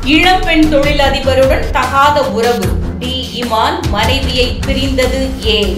இளம்பெண் தொழிலதிபருடன் தகாத உறவு டி இமான் மனைவியை பிரிந்தது ஏன்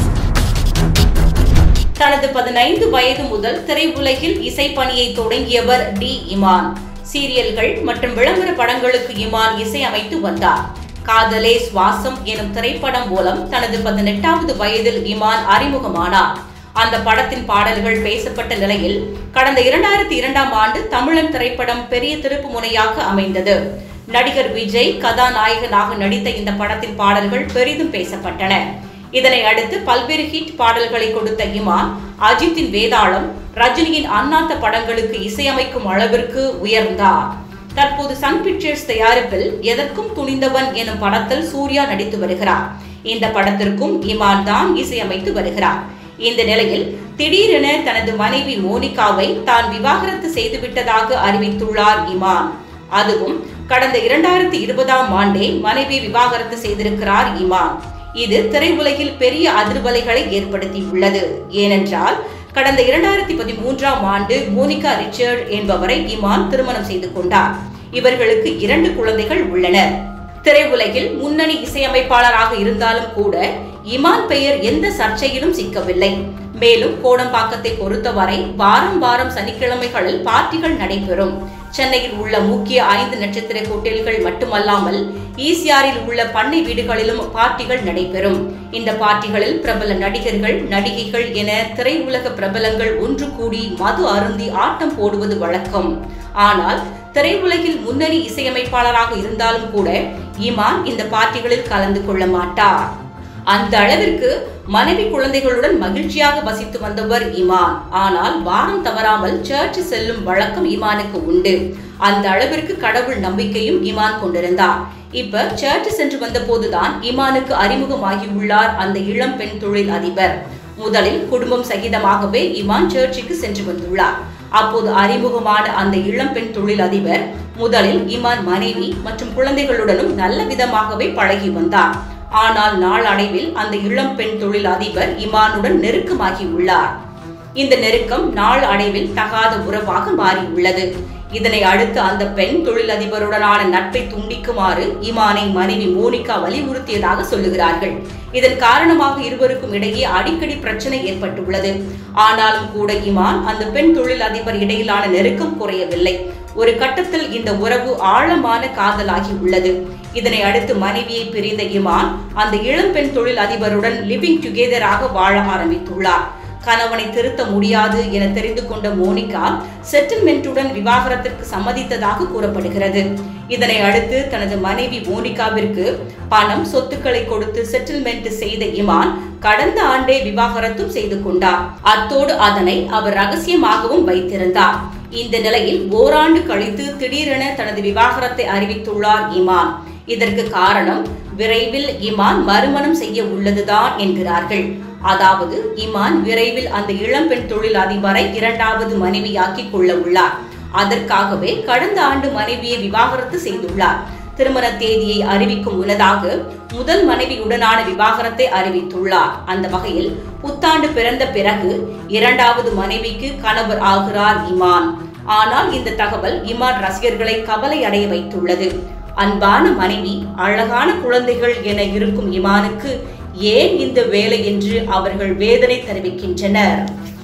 தனது பதினைந்து வயது முதல் திரையுலகில் இசைப்பணியை தொடங்கியவர் டி இமான் சீரியல்கள் மற்றும் விளம்பர படங்களுக்கு இமான் இசையமைத்து வந்தார் காதலே சுவாசம் எனும் திரைப்படம் மூலம் தனது பதினெட்டாவது வயதில் இமான் அறிமுகமானார் அந்த படத்தின் பாடல்கள் பேசப்பட்ட நிலையில் கடந்த இரண்டாயிரத்தி இரண்டாம் ஆண்டு தமிழன் திரைப்படம் பெரிய திருப்பு முனையாக அமைந்தது நடிகர் விஜய் கதாநாயகனாக நடித்த இந்த படத்தின் பாடல்கள் பெரிதும் பேசப்பட்டன இதனை அடுத்து பல்வேறு ஹிட் பாடல்களை கொடுத்த இமான் அஜித்தின் வேதாளம் ரஜினியின் அண்ணாத்த படங்களுக்கு இசையமைக்கும் அளவிற்கு உயர்ந்தார் தற்போது சன் பிக்சர்ஸ் தயாரிப்பில் எதற்கும் துணிந்தவன் எனும் படத்தில் சூர்யா நடித்து வருகிறார் இந்த படத்திற்கும் இமான் தான் இசையமைத்து வருகிறார் இந்த நிலையில் திடீரென தனது மனைவி மோனிகாவை தான் விவாகரத்து செய்துவிட்டதாக அறிவித்துள்ளார் இமான் அதுவும் கடந்த இரண்டாயிரத்தி இருபதாம் ஆண்டே மனைவி விவாகரத்து செய்திருக்கிறார் இமான் இது திரையுலகில் பெரிய அதிர்வலைகளை ஏற்படுத்தியுள்ளது ஏனென்றால் கடந்த இரண்டாயிரத்தி பதிமூன்றாம் ஆண்டு மோனிகா ரிச்சர்ட் என்பவரை இமான் திருமணம் செய்து கொண்டார் இவர்களுக்கு இரண்டு குழந்தைகள் உள்ளனர் திரையுலகில் முன்னணி இசையமைப்பாளராக இருந்தாலும் கூட இமான் பெயர் எந்த சர்ச்சையிலும் சிக்கவில்லை மேலும் கோடம்பாக்கத்தை பொறுத்தவரை வாரம் வாரம் சனிக்கிழமைகளில் பார்ட்டிகள் நடைபெறும் சென்னையில் உள்ள முக்கிய ஐந்து நட்சத்திர ஹோட்டல்கள் மட்டுமல்லாமல் ஈசிஆரில் உள்ள பண்ணை வீடுகளிலும் பார்ட்டிகள் நடைபெறும் இந்த பார்ட்டிகளில் பிரபல நடிகர்கள் நடிகைகள் என திரையுலக பிரபலங்கள் ஒன்று கூடி மது அருந்தி ஆட்டம் போடுவது வழக்கம் ஆனால் திரையுலகில் முன்னணி இசையமைப்பாளராக இருந்தாலும் கூட இமான் இந்த பார்ட்டிகளில் கலந்து கொள்ள மாட்டார் அந்த அளவிற்கு மனைவி குழந்தைகளுடன் மகிழ்ச்சியாக வசித்து வந்தவர் இமான் ஆனால் வாரம் தவறாமல் சர்ச் செல்லும் வழக்கம் இமானுக்கு உண்டு அந்த அளவிற்கு கடவுள் நம்பிக்கையும் இமான் கொண்டிருந்தார் இப்ப சர்ச் சென்று வந்த போதுதான் இமானுக்கு அறிமுகமாகியுள்ளார் அந்த இளம் பெண் தொழில் அதிபர் முதலில் குடும்பம் சகிதமாகவே இமான் சர்ச்சுக்கு சென்று வந்துள்ளார் அப்போது அறிமுகமான அந்த இளம்பெண் தொழில் அதிபர் முதலில் இமான் மனைவி மற்றும் குழந்தைகளுடனும் நல்ல விதமாகவே பழகி வந்தார் ஆனால் நாளடைவில் அந்த இளம் பெண் தொழில் அதிபர் இமானுடன் நெருக்கமாகி உள்ளார் இந்த நெருக்கம் நாள் அடைவில் தகாத உறவாக மாறியுள்ளது இதனை அடுத்து அந்த பெண் தொழிலதிபருடனான நட்பை துண்டிக்குமாறு இமானை மனைவி மோனிகா வலியுறுத்தியதாக சொல்லுகிறார்கள் இதன் காரணமாக இருவருக்கும் இடையே அடிக்கடி பிரச்சனை ஏற்பட்டுள்ளது ஆனாலும் கூட இமான் அந்த பெண் தொழில் அதிபர் இடையிலான நெருக்கம் குறையவில்லை ஒரு கட்டத்தில் இந்த உறவு ஆழமான காதலாகி உள்ளது இதனை அடுத்து மனைவியை பிரிந்த இமான் அந்த இளம்பெண் தொழில் அதிபருடன் லிவிங் டுகெதராக வாழ ஆரம்பித்துள்ளார் கணவனை திருத்த முடியாது என தெரிந்து கொண்ட மோனிகா செட்டில்மெண்ட்டுடன் விவாகரத்திற்கு சம்மதித்ததாக கூறப்படுகிறது இதனை அடுத்து தனது மனைவி மோனிகாவிற்கு பணம் சொத்துக்களை கொடுத்து செட்டில்மெண்ட் செய்த இமான் கடந்த ஆண்டே விவாகரத்தும் செய்து கொண்டார் அத்தோடு அதனை அவர் ரகசியமாகவும் வைத்திருந்தார் இந்த நிலையில் ஓராண்டு கழித்து திடீரென தனது விவாகரத்தை அறிவித்துள்ளார் இமான் இதற்கு காரணம் விரைவில் இமான் மறுமணம் செய்ய உள்ளதுதான் என்கிறார்கள் அதாவது இமான் விரைவில் அந்த இளம்பெண் தொழில் அதிபரை இரண்டாவது மனைவியாக்கிக் கொள்ள உள்ளார் அதற்காகவே கடந்த ஆண்டு மனைவியை விவாகரத்து செய்துள்ளார் திருமண தேதியை அறிவிக்கும் முன்னதாக முதல் மனைவியுடனான விவாகரத்தை அறிவித்துள்ளார் அந்த வகையில் புத்தாண்டு பிறந்த பிறகு இரண்டாவது மனைவிக்கு கணவர் ஆகிறார் இமான் ஆனால் இந்த தகவல் இமான் ரசிகர்களை கவலை அடைய வைத்துள்ளது அன்பான மனைவி அழகான குழந்தைகள் என இருக்கும் இமானுக்கு ஏன் இந்த வேலை என்று அவர்கள் வேதனை தெரிவிக்கின்றனர்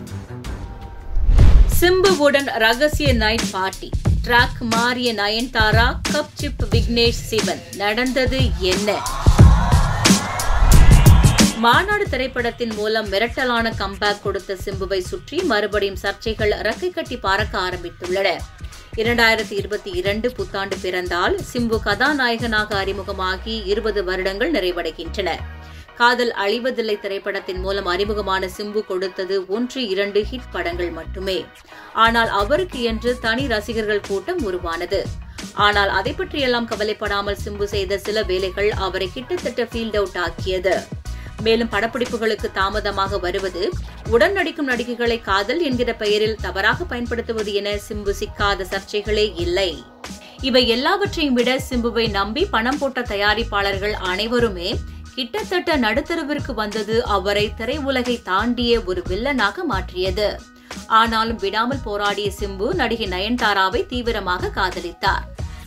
சிம்புவுடன் ரகசிய நைட் பார்ட்டி ட்ராக் மாறிய நயன்தாரா கப் சிப் விக்னேஷ் சிவன் நடந்தது என்ன மாநாடு திரைப்படத்தின் மூலம் மிரட்டலான கம்பேக் கொடுத்த சிம்புவை சுற்றி மறுபடியும் சர்ச்சைகள் ரக்கை கட்டி பறக்க ஆரம்பித்துள்ளன இரண்டாயிரத்தி இருபத்தி இரண்டு புத்தாண்டு பிறந்தால் சிம்பு கதாநாயகனாக அறிமுகமாகி இருபது வருடங்கள் நிறைவடைகின்றன காதல் அழிவதில்லை திரைப்படத்தின் மூலம் அறிமுகமான சிம்பு கொடுத்தது ஒன்று இரண்டு ஹிட் படங்கள் மட்டுமே ஆனால் அவருக்கு என்று தனி ரசிகர்கள் கூட்டம் உருவானது ஆனால் அதை பற்றியெல்லாம் கவலைப்படாமல் சிம்பு செய்த சில வேலைகள் அவரை கிட்டத்தட்ட ஃபீல்ட் அவுட் ஆக்கியது மேலும் படப்பிடிப்புகளுக்கு தாமதமாக வருவது உடன் நடிக்கும் நடிகைகளை காதல் என்கிற பெயரில் தவறாக பயன்படுத்துவது என சிம்பு சிக்காத சர்ச்சைகளே இல்லை இவை எல்லாவற்றையும் விட சிம்புவை நம்பி பணம் போட்ட தயாரிப்பாளர்கள் அனைவருமே கிட்டத்தட்ட நடுத்தருவிற்கு வந்தது அவரை திரையுலகை தாண்டிய ஒரு வில்லனாக மாற்றியது ஆனாலும் விடாமல் போராடிய சிம்பு நடிகை நயன்தாராவை தீவிரமாக காதலித்தார்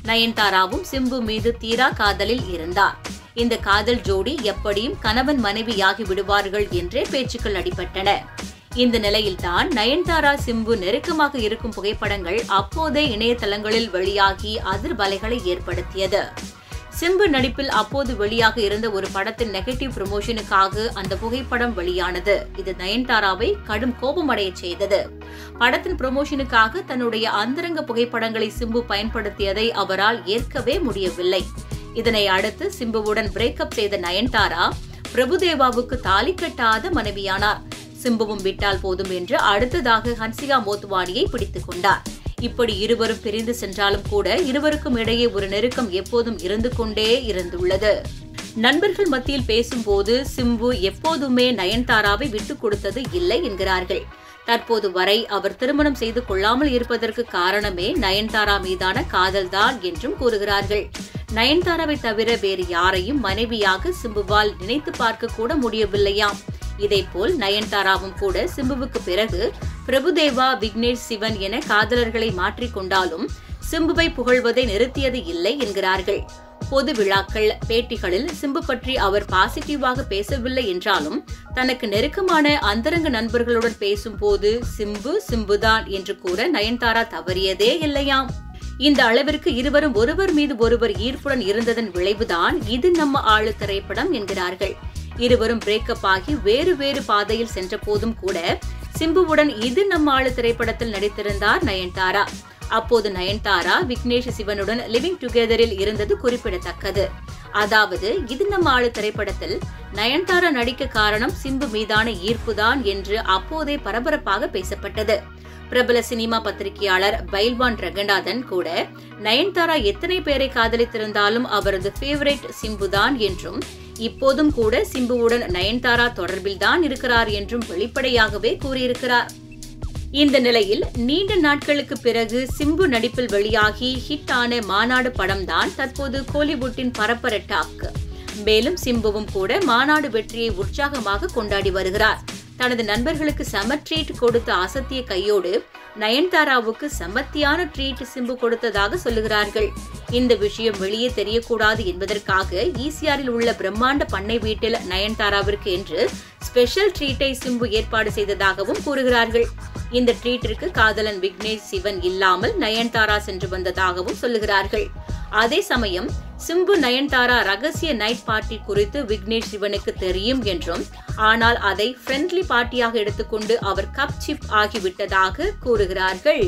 நயன்தாராவும் சிம்பு மீது தீரா காதலில் இருந்தார் இந்த காதல் ஜோடி எப்படியும் கணவன் மனைவியாகி விடுவார்கள் என்றே பேச்சுக்கள் அடிபட்டன இந்த நிலையில்தான் நயன்தாரா சிம்பு நெருக்கமாக இருக்கும் புகைப்படங்கள் அப்போதே இணையதளங்களில் வெளியாகி அதிர்வலைகளை ஏற்படுத்தியது சிம்பு நடிப்பில் அப்போது வெளியாக இருந்த ஒரு படத்தின் நெகட்டிவ் ப்ரமோஷனுக்காக அந்த புகைப்படம் வெளியானது இது நயன்தாராவை கடும் கோபமடைய செய்தது படத்தின் ப்ரமோஷனுக்காக தன்னுடைய அந்தரங்க புகைப்படங்களை சிம்பு பயன்படுத்தியதை அவரால் ஏற்கவே முடியவில்லை இதனை அடுத்து சிம்புவுடன் பிரேக்கப் செய்த நயன்தாரா பிரபுதேவாவுக்கு தாலி கட்டாத மனைவியானார் சிம்புவும் விட்டால் போதும் என்று அடுத்ததாக ஹன்சிகா மோத்வானியை பிடித்துக் கொண்டார் இப்படி இருவரும் பிரிந்து சென்றாலும் கூட இருவருக்கும் இடையே ஒரு நெருக்கம் எப்போதும் இருந்து கொண்டே இருந்துள்ளது நண்பர்கள் மத்தியில் பேசும்போது சிம்பு எப்போதுமே நயன்தாராவை விட்டுக் கொடுத்தது இல்லை என்கிறார்கள் தற்போது வரை அவர் திருமணம் செய்து கொள்ளாமல் இருப்பதற்கு காரணமே நயன்தாரா மீதான காதல்தான் என்றும் கூறுகிறார்கள் நயன்தாராவை தவிர வேறு யாரையும் மனைவியாக சிம்புவால் நினைத்து பார்க்க கூட முடியவில்லையாம் இதேபோல் நயன்தாராவும் கூட சிம்புவுக்கு பிறகு பிரபுதேவா விக்னேஷ் சிவன் என காதலர்களை மாற்றிக்கொண்டாலும் சிம்புவை புகழ்வதை நிறுத்தியது இல்லை என்கிறார்கள் பொது விழாக்கள் பேட்டிகளில் சிம்பு பற்றி அவர் பாசிட்டிவாக பேசவில்லை என்றாலும் தனக்கு நெருக்கமான அந்தரங்க நண்பர்களுடன் பேசும்போது சிம்பு சிம்புதான் என்று கூற நயன்தாரா தவறியதே இல்லையாம் இந்த அளவிற்கு இருவரும் ஒருவர் மீது ஒருவர் ஈர்ப்புடன் இருந்ததன் விளைவுதான் இது நம்ம ஆளு திரைப்படம் என்கிறார்கள் இருவரும் பிரேக்கப் ஆகி வேறு வேறு பாதையில் சென்ற போதும் கூட சிம்புவுடன் இது நம்ம ஆளு திரைப்படத்தில் நடித்திருந்தார் நயன்தாரா அப்போது நயன்தாரா விக்னேஷ் சிவனுடன் லிவிங் டுகெதரில் இருந்தது குறிப்பிடத்தக்கது அதாவது இது நம்ம ஆளு திரைப்படத்தில் நயன்தாரா நடிக்க காரணம் சிம்பு மீதான ஈர்ப்புதான் என்று அப்போதே பரபரப்பாக பேசப்பட்டது பிரபல சினிமா பத்திரிகையாளர் பைல்வான் ரங்கநாதன் கூட நயன்தாரா எத்தனை பேரை காதலித்திருந்தாலும் அவரது ஃபேவரட் சிம்புதான் என்றும் இப்போதும் கூட சிம்புவுடன் நயன்தாரா தொடர்பில்தான் இருக்கிறார் என்றும் வெளிப்படையாகவே கூறியிருக்கிறார் இந்த நிலையில் நீண்ட நாட்களுக்கு பிறகு சிம்பு நடிப்பில் வெளியாகி ஹிட் ஆன மாநாடு படம்தான் தற்போது கோலிவுட்டின் பரப்பர டாக் மேலும் சிம்புவும் கூட மாநாடு வெற்றியை உற்சாகமாக கொண்டாடி வருகிறார் தனது நண்பர்களுக்கு செம ட்ரீட் கொடுத்த அசத்திய கையோடு நயன்தாராவுக்கு செமத்தியான ட்ரீட் சிம்பு கொடுத்ததாக சொல்லுகிறார்கள் இந்த விஷயம் வெளியே தெரியக்கூடாது என்பதற்காக ஈசிஆரில் உள்ள பிரம்மாண்ட பண்ணை வீட்டில் நயன்தாராவிற்கு என்று ஸ்பெஷல் ட்ரீட்டை சிம்பு ஏற்பாடு செய்ததாகவும் கூறுகிறார்கள் இந்த ட்ரீட்டிற்கு காதலன் விக்னேஷ் சிவன் இல்லாமல் நயன்தாரா சென்று வந்ததாகவும் சொல்லுகிறார்கள் அதே சமயம் சிம்பு நயன்தாரா ரகசிய நைட் பார்ட்டி குறித்து விக்னேஷ் சிவனுக்கு தெரியும் என்றும் ஆனால் அதை ஃப்ரெண்ட்லி பார்ட்டியாக எடுத்துக்கொண்டு அவர் கப் சிப் ஆகிவிட்டதாக கூறுகிறார்கள்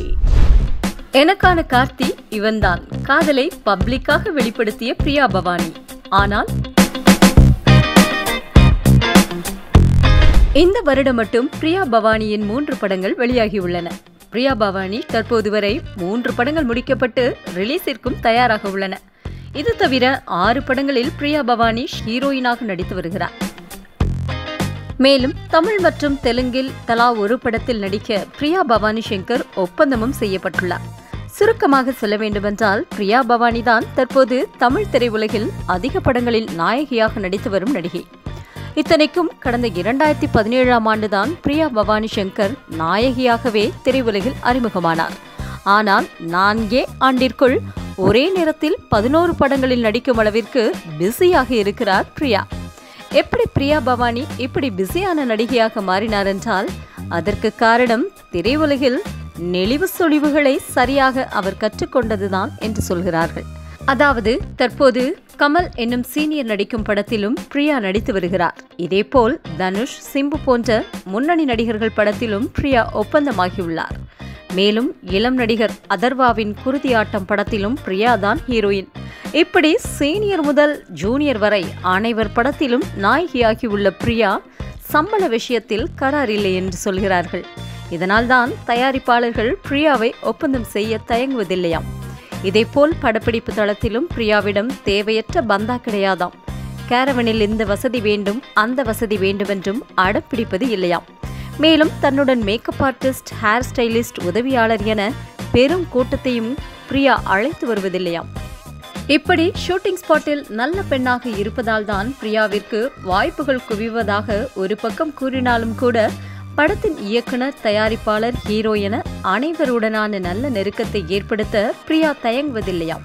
எனக்கான கார்த்தி இவன்தான் காதலை பப்ளிக்காக வெளிப்படுத்திய பிரியா பவானி ஆனால் இந்த வருடம் மட்டும் பிரியா பவானியின் மூன்று படங்கள் வெளியாகியுள்ளன பிரியா பவானி தற்போது வரை மூன்று படங்கள் முடிக்கப்பட்டு ரிலீஸிற்கும் தயாராக உள்ளன இது தவிர ஆறு படங்களில் பிரியா பவானி ஹீரோயினாக நடித்து வருகிறார் மேலும் தமிழ் மற்றும் தெலுங்கில் தலா ஒரு படத்தில் நடிக்க பிரியா பவானி சங்கர் ஒப்பந்தமும் செய்யப்பட்டுள்ளார் சுருக்கமாக சொல்ல வேண்டுமென்றால் பிரியா பவானி தான் தற்போது தமிழ் திரையுலகில் அதிக படங்களில் நாயகியாக நடித்து வரும் நடிகை இத்தனைக்கும் கடந்த இரண்டாயிரத்தி பதினேழாம் ஆண்டுதான் பிரியா பவானி சங்கர் நாயகியாகவே திரையுலகில் அறிமுகமானார் ஆனால் நான்கே ஆண்டிற்குள் ஒரே நேரத்தில் பதினோரு படங்களில் நடிக்கும் அளவிற்கு பிஸியாக இருக்கிறார் பிரியா எப்படி பிரியா பவானி இப்படி பிஸியான நடிகையாக மாறினார் என்றால் அதற்கு காரணம் திரையுலகில் நெளிவு சொலிவுகளை சரியாக அவர் கற்றுக்கொண்டதுதான் என்று சொல்கிறார்கள் அதாவது தற்போது கமல் என்னும் சீனியர் நடிக்கும் படத்திலும் பிரியா நடித்து வருகிறார் இதேபோல் தனுஷ் சிம்பு போன்ற முன்னணி நடிகர்கள் படத்திலும் பிரியா ஒப்பந்தமாகியுள்ளார் மேலும் இளம் நடிகர் அதர்வாவின் குருதியாட்டம் படத்திலும் பிரியா தான் ஹீரோயின் இப்படி சீனியர் முதல் ஜூனியர் வரை அனைவர் படத்திலும் நாயகியாகியுள்ள பிரியா சம்பள விஷயத்தில் கரார் இல்லை என்று சொல்கிறார்கள் இதனால்தான் தயாரிப்பாளர்கள் பிரியாவை ஒப்பந்தம் செய்ய தயங்குவதில்லையாம் இதேபோல் படப்பிடிப்பு தளத்திலும் பிரியாவிடம் தேவையற்ற பந்தா கிடையாதாம் கேரவனில் இந்த வசதி வேண்டும் அந்த வசதி வேண்டுமென்றும் அடப்பிடிப்பது இல்லையாம் மேலும் தன்னுடன் மேக்கப் ஆர்டிஸ்ட் ஹேர் ஸ்டைலிஸ்ட் உதவியாளர் என பெரும் கூட்டத்தையும் பிரியா அழைத்து வருவதில்லையாம் இப்படி ஷூட்டிங் ஸ்பாட்டில் நல்ல பெண்ணாக இருப்பதால் தான் பிரியாவிற்கு வாய்ப்புகள் குவிவதாக ஒரு பக்கம் கூறினாலும் கூட படத்தின் இயக்குனர் தயாரிப்பாளர் ஹீரோ என அனைவருடனான நல்ல நெருக்கத்தை ஏற்படுத்த பிரியா தயங்குவதில்லையாம்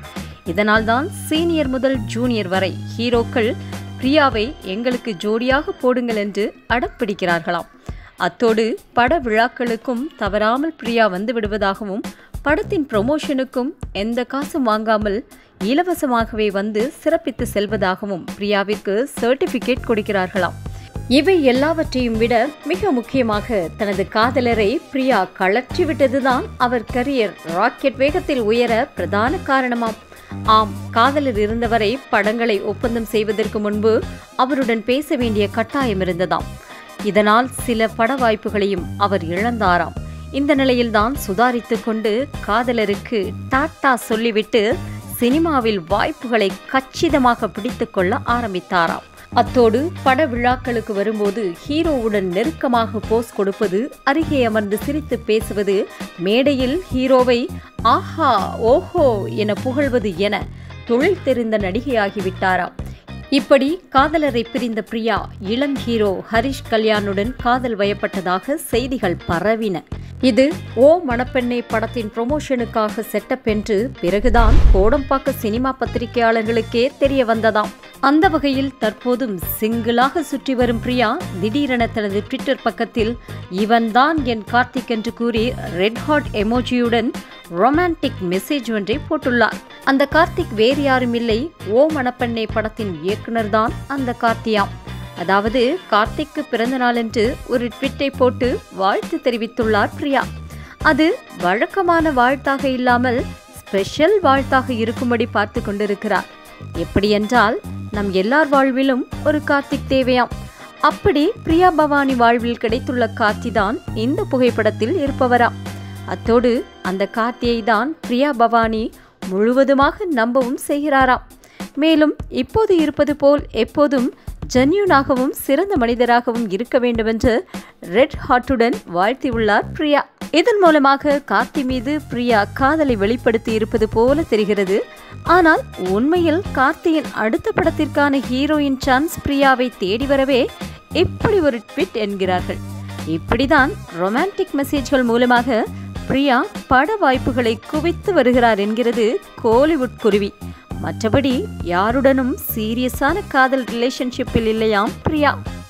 இதனால்தான் சீனியர் முதல் ஜூனியர் வரை ஹீரோக்கள் பிரியாவை எங்களுக்கு ஜோடியாக போடுங்கள் என்று அடம் பிடிக்கிறார்களாம் அத்தோடு பட விழாக்களுக்கும் தவறாமல் பிரியா வந்து விடுவதாகவும் படத்தின் ப்ரொமோஷனுக்கும் எந்த காசும் வாங்காமல் இலவசமாகவே வந்து சிறப்பித்து செல்வதாகவும் பிரியாவிற்கு சர்டிபிகேட் கொடுக்கிறார்களாம் இவை எல்லாவற்றையும் விட மிக முக்கியமாக தனது காதலரை பிரியா கழற்றி விட்டதுதான் அவர் கரியர் ராக்கெட் வேகத்தில் உயர பிரதான காரணமாம் ஆம் காதலர் இருந்தவரை படங்களை ஒப்பந்தம் செய்வதற்கு முன்பு அவருடன் பேச வேண்டிய கட்டாயம் இருந்ததாம் இதனால் சில பட வாய்ப்புகளையும் அவர் இழந்தாராம் இந்த நிலையில்தான் சுதாரித்துக் கொண்டு காதலருக்கு டாட்டா சொல்லிவிட்டு சினிமாவில் வாய்ப்புகளை கச்சிதமாக பிடித்துக் கொள்ள ஆரம்பித்தாராம் அத்தோடு பட விழாக்களுக்கு வரும்போது ஹீரோவுடன் நெருக்கமாக போஸ் கொடுப்பது அருகே அமர்ந்து சிரித்து பேசுவது மேடையில் ஹீரோவை ஆஹா ஓஹோ என புகழ்வது என தொழில் தெரிந்த நடிகையாகிவிட்டாராம் இப்படி காதலரை பிரிந்த பிரியா இளம் ஹீரோ ஹரிஷ் கல்யாணுடன் காதல் வயப்பட்டதாக செய்திகள் பரவின இது ஓ மணப்பெண்ணை படத்தின் ப்ரொமோஷனுக்காக செட்டப் என்று பிறகுதான் கோடம்பாக்க சினிமா பத்திரிகையாளர்களுக்கே தெரிய வந்ததாம் அந்த வகையில் தற்போதும் சிங்கிளாக சுற்றி வரும் பிரியா திடீரென தனது ட்விட்டர் பக்கத்தில் இவன்தான் என் கார்த்திக் என்று கூறி ரெட் ஹாட் எமோஜியுடன் ரொமான்டிக் மெசேஜ் ஒன்றை போட்டுள்ளார் அந்த கார்த்திக் வேறு யாரும் இல்லை ஓ மணப்பெண்ணை படத்தின் இயக்குனர் தான் அந்த கார்த்தியாம் அதாவது கார்த்திக்கு பிறந்த நாளன்று ஒரு ட்விட்டை போட்டு வாழ்த்து தெரிவித்துள்ளார் பிரியா அது வழக்கமான வாழ்த்தாக இல்லாமல் ஸ்பெஷல் வாழ்த்தாக இருக்கும்படி பார்த்து கொண்டிருக்கிறார் எப்படியென்றால் நம் எல்லார் வாழ்விலும் ஒரு கார்த்திக் தேவையாம் அப்படி பிரியா பவானி வாழ்வில் கிடைத்துள்ள கார்த்தி தான் இந்த புகைப்படத்தில் இருப்பவராம் அத்தோடு அந்த கார்த்தியை தான் பிரியா பவானி முழுவதுமாக நம்பவும் செய்கிறாராம் மேலும் இப்போது இருப்பது போல் எப்போதும் ஜென்யூனாகவும் சிறந்த மனிதராகவும் இருக்க வேண்டுமென்று ரெட் ஹார்ட்டுடன் வாழ்த்தியுள்ளார் பிரியா இதன் மூலமாக கார்த்தி மீது பிரியா காதலை வெளிப்படுத்தி இருப்பது போல தெரிகிறது ஆனால் உண்மையில் கார்த்தியின் அடுத்த படத்திற்கான ஹீரோயின் சான்ஸ் பிரியாவை தேடி வரவே இப்படி ஒரு ட்விட் என்கிறார்கள் இப்படிதான் ரொமான்டிக் மெசேஜ்கள் மூலமாக பிரியா பட வாய்ப்புகளை குவித்து வருகிறார் என்கிறது கோலிவுட் குருவி மற்றபடி யாருடனும் சீரியஸான காதல் ரிலேஷன்ஷிப்பில் இல்லையாம் பிரியா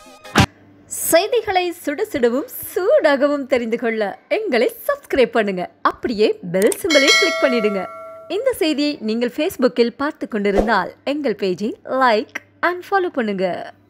செய்திகளை சுட சுடவும் சூடாகவும் தெரிந்து கொள்ள எங்களை சப்ஸ்கிரைப் பண்ணுங்க அப்படியே பெல் சிம்பலை கிளிக் பண்ணிடுங்க இந்த செய்தியை நீங்கள் ஃபேஸ்புக்கில் பார்த்து கொண்டிருந்தால் எங்கள் பேஜை லைக் அண்ட் ஃபாலோ பண்ணுங்க